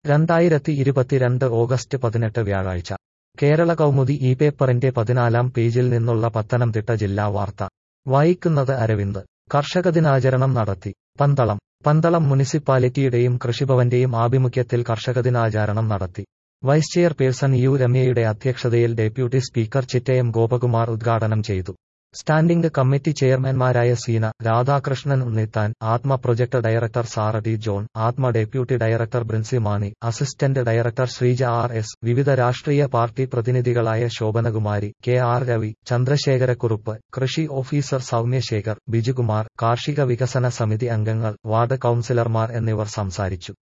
രണ്ടായിരത്തി ഇരുപത്തിരണ്ട് ഓഗസ്റ്റ് പതിനെട്ട് വ്യാഴാഴ്ച കേരള കൗമുദി ഈ പേപ്പറിന്റെ പതിനാലാം പേജിൽ നിന്നുള്ള പത്തനംതിട്ട ജില്ലാ വാർത്ത വായിക്കുന്നത് അരവിന്ദ് കർഷക ദിനാചരണം നടത്തി പന്തളം പന്തളം മുനിസിപ്പാലിറ്റിയുടെയും കൃഷിഭവന്റെയും ആഭിമുഖ്യത്തിൽ കർഷക ദിനാചരണം നടത്തി വൈസ് ചെയർപേഴ്സൺ യു രമ്യയുടെ അധ്യക്ഷതയിൽ ഡെപ്യൂട്ടി സ്പീക്കർ ചിറ്റയം ഗോപകുമാർ ഉദ്ഘാടനം ചെയ്തു സ്റ്റാൻഡിംഗ് കമ്മിറ്റി ചെയർമാൻമാരായ Seena Radhakrishnan Unnithan Atma project director Sara T John Atma deputy director Brincy Mani assistant director Sreeja R S വിവിധ രാഷ്ട്രീയ പാർട്ടി പ്രതിനിധികളായ ശോഭനകുമാരി കെ ആർ രവി ചന്ദ്രശേഖരക്കുറുപ്പ് കൃഷി ഓഫീസർ സൗമ്യശേഖർ ബിജുകുമാർ കാർഷിക വികസന സമിതി അംഗങ്ങൾ വാർഡ് കൌൺസിലർമാർ എന്നിവർ സംസാരിച്ചു